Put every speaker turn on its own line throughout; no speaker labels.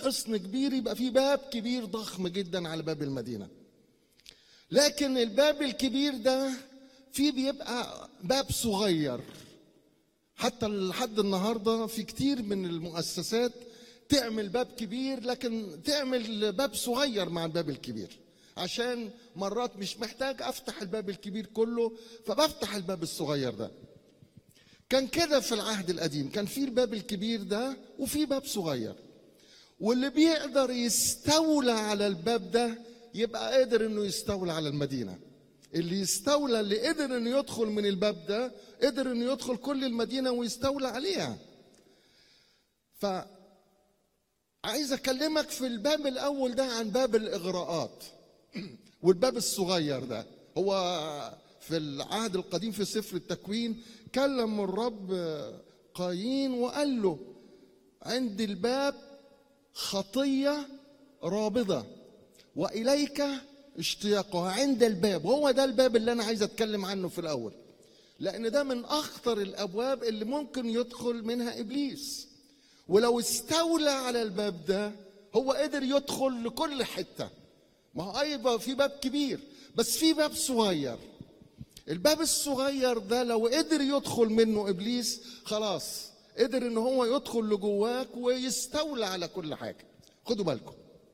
حصن كبير يبقى في باب كبير ضخم جدا على باب المدينه لكن الباب الكبير ده فيه بيبقى باب صغير حتى لحد النهارده في كتير من المؤسسات تعمل باب كبير لكن تعمل باب صغير مع الباب الكبير عشان مرات مش محتاج افتح الباب الكبير كله فبفتح الباب الصغير ده كان كده في العهد القديم كان في الباب الكبير ده وفي باب صغير واللي بيقدر يستولى على الباب ده يبقى قادر انه يستولى على المدينه اللي يستولى اللي قدر انه يدخل من الباب ده قدر انه يدخل كل المدينه ويستولى عليها ف عايز اكلمك في الباب الاول ده عن باب الاغراءات والباب الصغير ده هو في العهد القديم في سفر التكوين كلم الرب قايين وقال له عند الباب خطيه رابضه واليك اشتياقها عند الباب وهو ده الباب اللي انا عايز اتكلم عنه في الاول لان ده من اخطر الابواب اللي ممكن يدخل منها ابليس ولو استولى على الباب ده هو قدر يدخل لكل حته ما هو ايضا في باب كبير بس في باب صغير الباب الصغير ده لو قدر يدخل منه ابليس خلاص قدر ان هو يدخل لجواك ويستولى على كل حاجه خدوا بالكم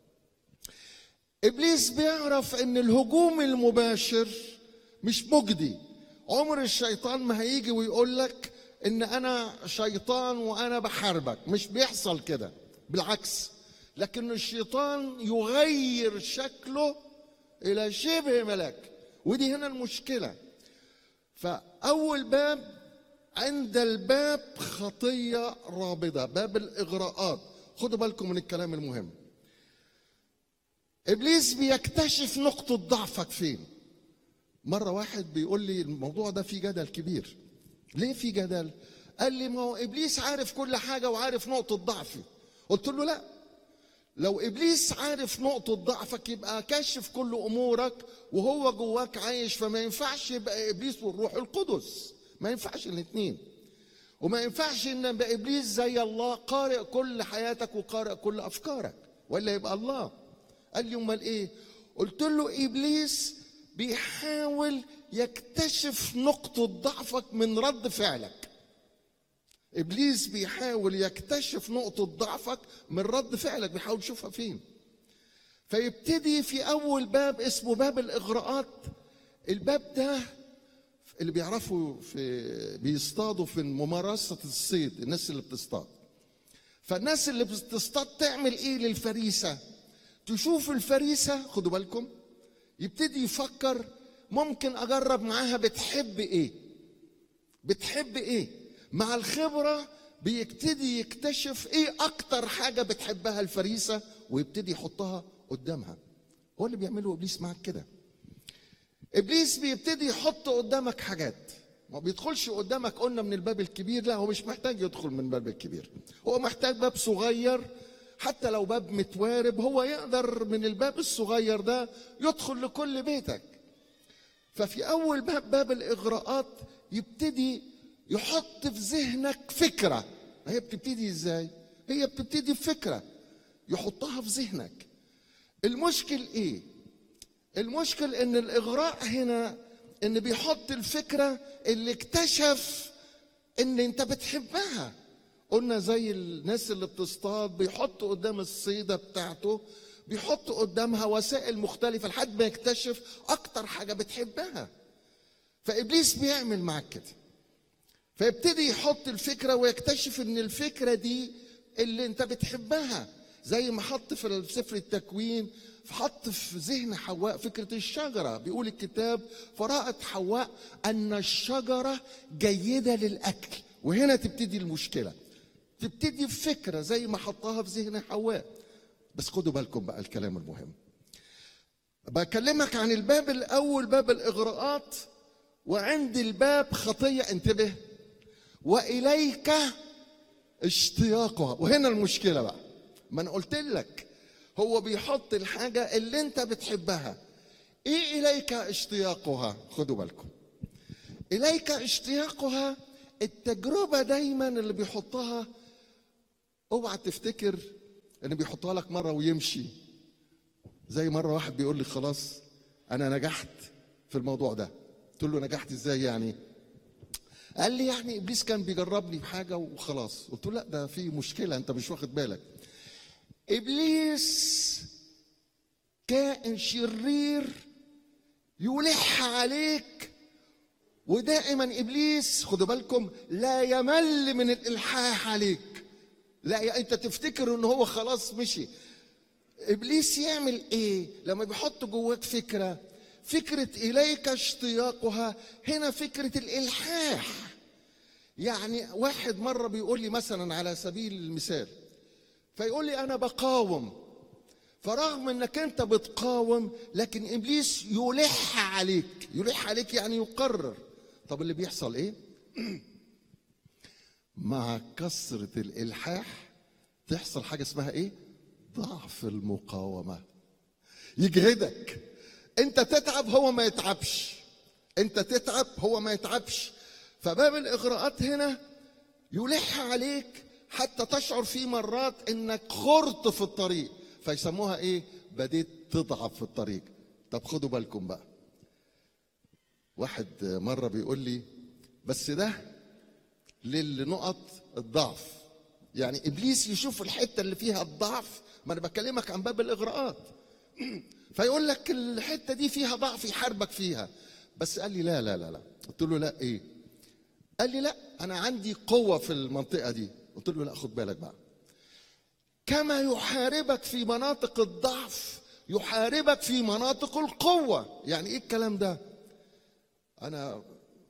ابليس بيعرف ان الهجوم المباشر مش مجدي عمر الشيطان ما هيجي ويقول لك ان انا شيطان وانا بحاربك مش بيحصل كده بالعكس لكن الشيطان يغير شكله الى شبه ملاك ودي هنا المشكله فاول باب عند الباب خطيه رابضه باب الاغراءات خدوا بالكم من الكلام المهم ابليس بيكتشف نقطه ضعفك فين مره واحد بيقول لي الموضوع ده فيه جدل كبير ليه في جدل قال لي ما هو ابليس عارف كل حاجه وعارف نقطه ضعفي قلت له لا لو ابليس عارف نقطه ضعفك يبقى كاشف كل امورك وهو جواك عايش فما ينفعش يبقى ابليس والروح القدس ما ينفعش الاثنين وما ينفعش ان يبقى ابليس زي الله قارئ كل حياتك وقارئ كل افكارك ولا يبقى الله قال لي امال ايه قلت له ابليس بيحاول يكتشف نقطه ضعفك من رد فعلك ابليس بيحاول يكتشف نقطه ضعفك من رد فعلك بيحاول يشوفها فين فيبتدي في اول باب اسمه باب الاغراءات الباب ده اللي بيعرفوا في بيصطادوا في ممارسه الصيد الناس اللي بتصطاد فالناس اللي بتصطاد تعمل ايه للفريسه تشوف الفريسه خدوا بالكم يبتدي يفكر ممكن اجرب معاها بتحب ايه بتحب ايه مع الخبره بيبتدي يكتشف ايه اكتر حاجه بتحبها الفريسه ويبتدي يحطها قدامها هو اللي بيعمله ابليس معاك كده ابليس بيبتدي يحط قدامك حاجات ما بيدخلش قدامك قلنا من الباب الكبير لا هو مش محتاج يدخل من الباب الكبير هو محتاج باب صغير حتى لو باب متوارب هو يقدر من الباب الصغير ده يدخل لكل بيتك ففي اول باب باب الاغراءات يبتدي يحط في ذهنك فكره هي بتبتدي ازاي هي بتبتدي بفكره يحطها في ذهنك المشكل ايه المشكل ان الاغراء هنا ان بيحط الفكره اللي اكتشف ان انت بتحبها قلنا زي الناس اللي بتصطاد بيحط قدام الصيده بتاعته بيحط قدامها وسائل مختلفه لحد ما يكتشف اكتر حاجه بتحبها فابليس بيعمل معاك كده فيبتدي يحط الفكره ويكتشف ان الفكره دي اللي انت بتحبها زي ما حط في سفر التكوين حط في ذهن حواء فكرة الشجرة بيقول الكتاب فرأت حواء أن الشجرة جيدة للأكل وهنا تبتدي المشكلة تبتدي بفكرة زي ما حطها في ذهن حواء بس خدوا بالكم بقى الكلام المهم بكلمك عن الباب الأول باب الإغراءات وعند الباب خطية انتبه وإليك اشتياقها وهنا المشكلة بقى ما أنا قلت لك هو بيحط الحاجة اللي أنت بتحبها إيه إليك اشتياقها خدوا بالكم إليك اشتياقها التجربة دايما اللي بيحطها اوعى تفتكر ان بيحطها لك مره ويمشي زي مره واحد بيقول لي خلاص انا نجحت في الموضوع ده قلت له نجحت ازاي يعني قال لي يعني ابليس كان بيجربني بحاجه وخلاص قلت له لا ده في مشكله انت مش واخد بالك ابليس كائن شرير يلح عليك ودائما ابليس خدوا بالكم لا يمل من الالحاح عليك لا يا انت تفتكر ان هو خلاص مشي ابليس يعمل ايه لما بيحط جواك فكره فكره اليك اشتياقها هنا فكره الالحاح يعني واحد مره بيقول لي مثلا على سبيل المثال فيقول لي انا بقاوم فرغم انك انت بتقاوم لكن ابليس يلح عليك يلح عليك يعني يقرر طب اللي بيحصل ايه مع كثره الالحاح تحصل حاجه اسمها ايه ضعف المقاومه يجهدك انت تتعب هو ما يتعبش انت تتعب هو ما يتعبش فباب الاغراءات هنا يلح عليك حتى تشعر في مرات انك خرط في الطريق فيسموها ايه بديت تضعف في الطريق طب خدوا بالكم بقى واحد مره بيقول لي بس ده للنقط الضعف يعني ابليس يشوف الحته اللي فيها الضعف ما انا بكلمك عن باب الاغراءات فيقول لك الحته دي فيها ضعف يحاربك فيها بس قال لي لا لا لا لا قلت له لا ايه قال لي لا انا عندي قوه في المنطقه دي قلت له لا خد بالك بقى كما يحاربك في مناطق الضعف يحاربك في مناطق القوه يعني ايه الكلام ده انا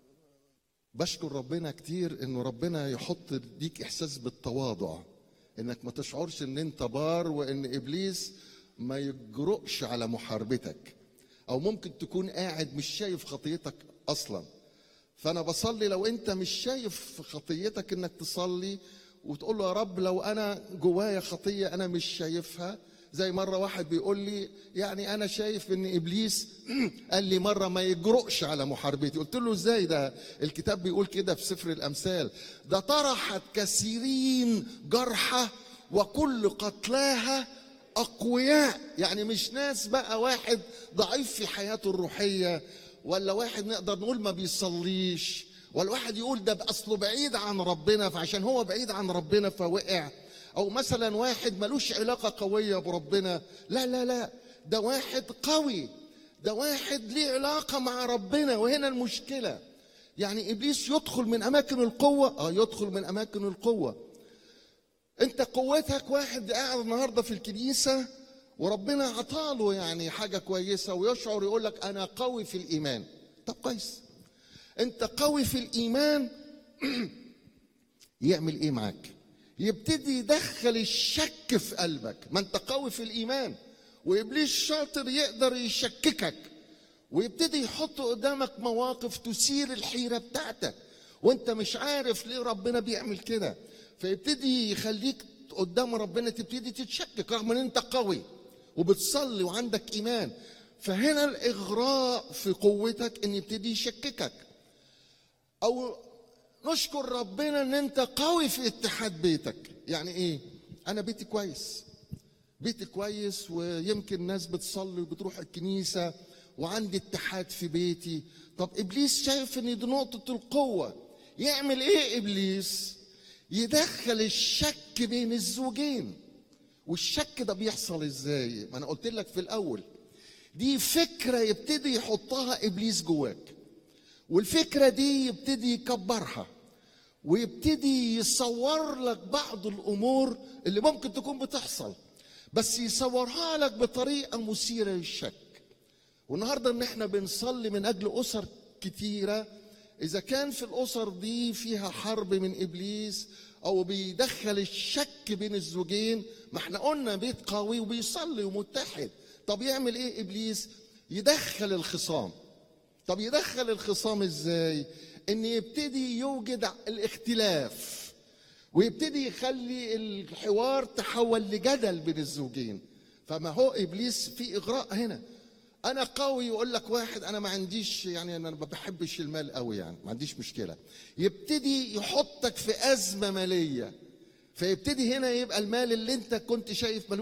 بشكر ربنا كتير انه ربنا يحط ليك احساس بالتواضع انك ما تشعرش ان انت بار وان ابليس ما يجرؤش على محاربتك او ممكن تكون قاعد مش شايف خطيتك اصلا فانا بصلي لو انت مش شايف خطيتك انك تصلي وتقول له يا رب لو انا جوايا خطيه انا مش شايفها زي مره واحد بيقول لي يعني انا شايف ان ابليس قال لي مره ما يجرؤش على محاربتي قلت له ازاي ده الكتاب بيقول كده في سفر الامثال ده طرحت كثيرين جرحى وكل قتلاها اقوياء يعني مش ناس بقى واحد ضعيف في حياته الروحيه ولا واحد نقدر نقول ما بيصليش ولا واحد يقول ده اصله بعيد عن ربنا فعشان هو بعيد عن ربنا فوقع او مثلا واحد ملوش علاقه قويه بربنا لا لا لا ده واحد قوي ده واحد ليه علاقه مع ربنا وهنا المشكله يعني ابليس يدخل من اماكن القوه اه يدخل من اماكن القوه انت قوتك واحد قاعد النهارده في الكنيسه وربنا عطاله يعني حاجه كويسه ويشعر يقول لك انا قوي في الايمان طب كويس انت قوي في الايمان يعمل ايه معاك يبتدي يدخل الشك في قلبك ما انت قوي في الايمان وابليس شاطر يقدر يشككك ويبتدي يحط قدامك مواقف تثير الحيره بتاعتك وانت مش عارف ليه ربنا بيعمل كده فيبتدي يخليك قدام ربنا تبتدي تتشكك رغم ان انت قوي وبتصلي وعندك ايمان فهنا الاغراء في قوتك ان يبتدي يشككك او نشكر ربنا ان انت قوي في اتحاد بيتك يعني ايه انا بيتي كويس بيتي كويس ويمكن ناس بتصلي وبتروح الكنيسه وعندي اتحاد في بيتي طب ابليس شايف ان دي نقطه القوه يعمل ايه ابليس يدخل الشك بين الزوجين والشك ده بيحصل ازاي ما انا قلت لك في الاول دي فكره يبتدي يحطها ابليس جواك والفكره دي يبتدي يكبرها ويبتدي يصور لك بعض الامور اللي ممكن تكون بتحصل بس يصورها لك بطريقه مثيره للشك والنهارده ان احنا بنصلي من اجل اسر كتيره اذا كان في الاسر دي فيها حرب من ابليس او بيدخل الشك بين الزوجين ما احنا قلنا بيت قوي وبيصلي ومتحد طب يعمل ايه ابليس يدخل الخصام طب يدخل الخصام ازاي ان يبتدي يوجد الاختلاف ويبتدي يخلي الحوار تحول لجدل بين الزوجين فما هو ابليس في اغراء هنا انا قوي يقول لك واحد انا ما عنديش يعني انا ما بحبش المال قوي يعني ما عنديش مشكله يبتدي يحطك في ازمه ماليه فيبتدي هنا يبقى المال اللي انت كنت شايف ملوش